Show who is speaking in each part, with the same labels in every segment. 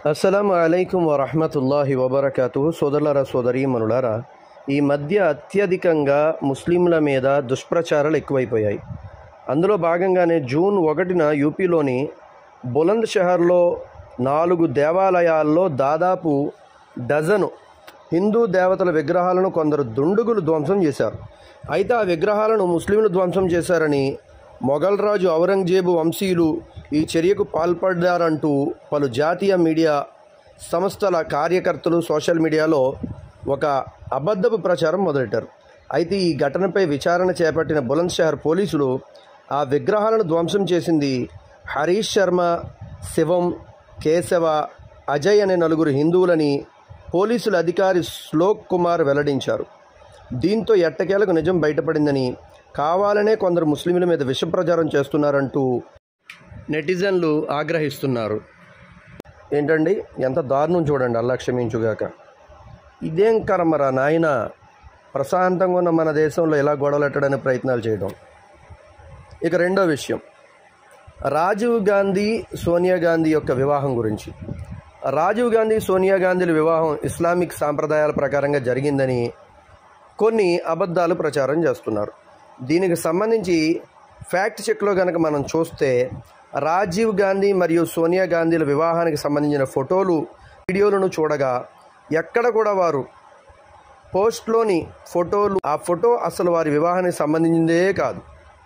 Speaker 1: అస్సలం అలైకుం వరహమతుల్లాహి వబర్కాతు సోదరులారా సోదరీమణులారా ఈ మధ్య అత్యధికంగా ముస్లింల మీద దుష్ప్రచారాలు ఎక్కువైపోయాయి అందులో భాగంగానే జూన్ ఒకటిన యూపీలోని బులంద్ షహర్లో నాలుగు దేవాలయాల్లో దాదాపు డజను హిందూ దేవతల విగ్రహాలను కొందరు దుండుగులు ధ్వంసం చేశారు అయితే ఆ విగ్రహాలను ముస్లింలు ధ్వంసం చేశారని మొఘల్ రాజు ఔరంగజేబు వంశీయులు ఈ చర్యకు పాల్పడ్డారంటూ పలు జాతీయ మీడియా సంస్థల కార్యకర్తలు సోషల్ మీడియాలో ఒక అబద్ధపు ప్రచారం మొదలెట్టారు అయితే ఈ ఘటనపై విచారణ చేపట్టిన బులంద్ షహర్ పోలీసులు ఆ విగ్రహాలను ధ్వంసం చేసింది హరీష్ శర్మ శివం కేశవ అజయ్ అనే నలుగురు హిందువులని పోలీసుల అధికారి శ్లోక్ కుమార్ వెల్లడించారు దీంతో ఎట్టకేలకు నిజం బయటపడిందని కావాలనే కొందరు ముస్లింల మీద విష ప్రచారం చేస్తున్నారంటూ నెటిజన్లు ఆగ్రహిస్తున్నారు ఏంటండి ఎంత దారుణం చూడండి అల్లా క్షమించుగాక ఇదేం కర్మరా నాయన ప్రశాంతంగా ఉన్న మన దేశంలో ఎలా గొడవలెట్టడానికి ప్రయత్నాలు చేయడం ఇక రెండో విషయం రాజీవ్ గాంధీ సోనియా గాంధీ యొక్క వివాహం గురించి రాజీవ్ గాంధీ సోనియా గాంధీల వివాహం ఇస్లామిక్ సాంప్రదాయాల ప్రకారంగా జరిగిందని కొన్ని అబద్ధాలు ప్రచారం చేస్తున్నారు దీనికి సంబంధించి ఫ్యాక్ట్ చెక్లో కనుక మనం చూస్తే రాజీవ్ గాంధీ మరియు సోనియా గాంధీల వివాహానికి సంబంధించిన ఫోటోలు వీడియోలను చూడగా ఎక్కడ కూడా వారు పోస్ట్లోని ఫోటోలు ఆ ఫోటో అసలు వారి వివాహానికి సంబంధించిందే కాదు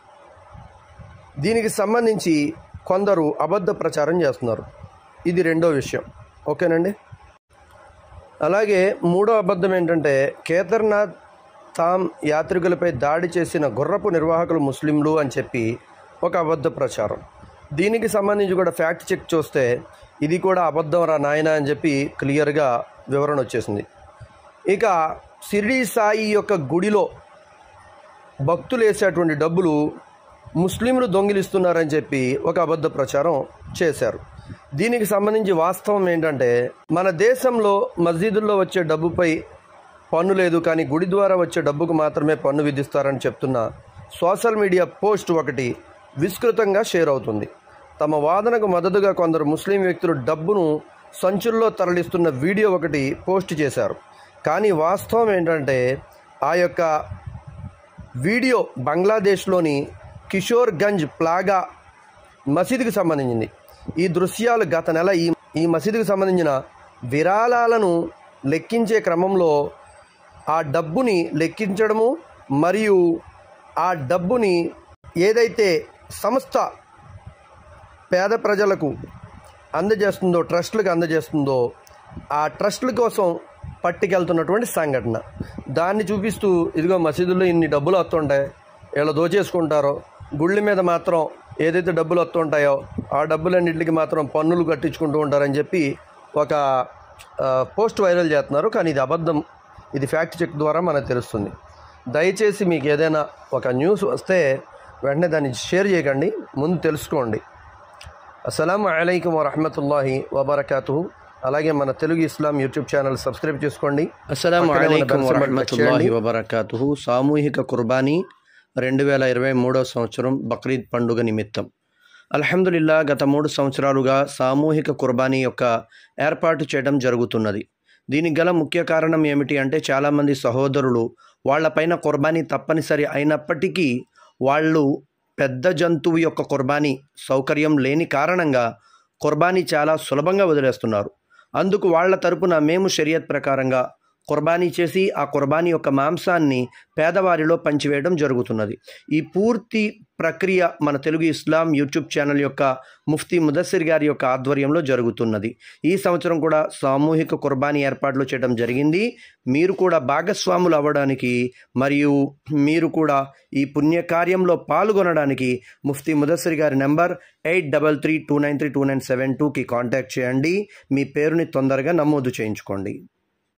Speaker 1: దీనికి సంబంధించి కొందరు అబద్ధ ప్రచారం చేస్తున్నారు ఇది రెండో విషయం ఓకేనండి అలాగే మూడో అబద్ధం ఏంటంటే కేదార్నాథ్ తామ్ యాత్రికులపై దాడి చేసిన గుర్రపు నిర్వాహకులు ముస్లింలు అని చెప్పి ఒక అబద్ధ ప్రచారం దీనికి సంబంధించి కూడా ఫ్యాక్ట్ చెక్ చూస్తే ఇది కూడా అబద్ధం రా నాయన అని చెప్పి క్లియర్గా వివరణ వచ్చేసింది ఇక షిరిడి సాయి యొక్క గుడిలో భక్తులు వేసేటువంటి డబ్బులు ముస్లింలు దొంగిలిస్తున్నారని చెప్పి ఒక అబద్ధ ప్రచారం చేశారు దీనికి సంబంధించి వాస్తవం ఏంటంటే మన దేశంలో మస్జిదుల్లో వచ్చే డబ్బుపై పన్ను లేదు కానీ గుడి ద్వారా వచ్చే డబ్బుకు మాత్రమే పన్ను విధిస్తారని చెప్తున్న సోషల్ మీడియా పోస్ట్ ఒకటి విస్తృతంగా షేర్ అవుతుంది తమ వాదనకు మద్దతుగా కొందరు ముస్లిం వ్యక్తులు డబ్బును సంచుల్లో తరలిస్తున్న వీడియో ఒకటి పోస్ట్ చేశారు కానీ వాస్తవం ఏంటంటే ఆ యొక్క వీడియో బంగ్లాదేశ్లోని కిషోర్ గంజ్ ప్లాగా మసీదుకి సంబంధించింది ఈ దృశ్యాలు గత నెల ఈ ఈ మసీదుకి సంబంధించిన విరాళాలను లెక్కించే క్రమంలో ఆ డబ్బుని లెక్కించడము మరియు ఆ డబ్బుని ఏదైతే సంస్థ పేద ప్రజలకు అందజేస్తుందో ట్రస్టులకు అందజేస్తుందో ఆ ట్రస్టుల కోసం పట్టుకెళ్తున్నటువంటి సంఘటన దాన్ని చూపిస్తూ ఇదిగో మసీదుల్లో ఇన్ని డబ్బులు వస్తుంటాయి వీళ్ళు దోచేసుకుంటారో గుళ్ళ మీద మాత్రం ఏదైతే డబ్బులు వస్తుంటాయో ఆ డబ్బులన్నింటికి మాత్రం పన్నులు కట్టించుకుంటూ ఉంటారని చెప్పి ఒక ఆ, పోస్ట్ వైరల్ చేస్తున్నారు కానీ ఇది అబద్ధం ఇది ఫ్యాక్ట్ చెక్ ద్వారా మనకు తెలుస్తుంది దయచేసి మీకు ఏదైనా ఒక న్యూస్ వస్తే వెంటనే దాన్ని షేర్ చేయకండి ముందు తెలుసుకోండి అస్సలం అలైకం వరహమతుల్లాహి వబర్కాతు అలాగే మన Telugu Islam YouTube channel subscribe చేసుకోండి
Speaker 2: అస్సలం
Speaker 1: పక్కనే ఉన్న
Speaker 2: అలైకుం
Speaker 1: బెల్ సింబల్ క్లిక్
Speaker 2: వరహమతుల్లాహి
Speaker 1: చేయండి.
Speaker 2: వబర్కాతుహు సామూహిక కుర్బానీ రెండు వేల ఇరవై మూడో సంవత్సరం బక్రీద్ పండుగ నిమిత్తం అల్హమ్దులిల్లా గత మూడు సంవత్సరాలుగా సామూహిక కుర్బానీ యొక్క ఏర్పాటు చేయడం జరుగుతున్నది దీనికి గల ముఖ్య కారణం ఏమిటి అంటే చాలామంది సహోదరులు వాళ్ళపైన కుర్బానీ తప్పనిసరి అయినప్పటికీ వాళ్ళు పెద్ద జంతువు యొక్క కుర్బానీ సౌకర్యం లేని కారణంగా కుర్బానీ చాలా సులభంగా వదిలేస్తున్నారు అందుకు వాళ్ళ తరపున మేము షరియత్ ప్రకారంగా కుర్బానీ చేసి ఆ కుర్బానీ యొక్క మాంసాన్ని పేదవారిలో పంచివేయడం జరుగుతున్నది ఈ పూర్తి ప్రక్రియ మన తెలుగు ఇస్లాం యూట్యూబ్ ఛానల్ యొక్క ముఫ్తీ ముదస్సిర్ గారి యొక్క ఆధ్వర్యంలో జరుగుతున్నది ఈ సంవత్సరం కూడా సామూహిక కుర్బానీ ఏర్పాట్లు చేయడం జరిగింది మీరు కూడా భాగస్వాములు అవ్వడానికి మరియు మీరు కూడా ఈ పుణ్యకార్యంలో పాల్గొనడానికి ముఫ్తీ ముదస్సిర్ గారి number eight double three two nine three two nine seven టూకి కాంటాక్ట్ చేయండి మీ పేరుని తొందరగా నమోదు చేయించుకోండి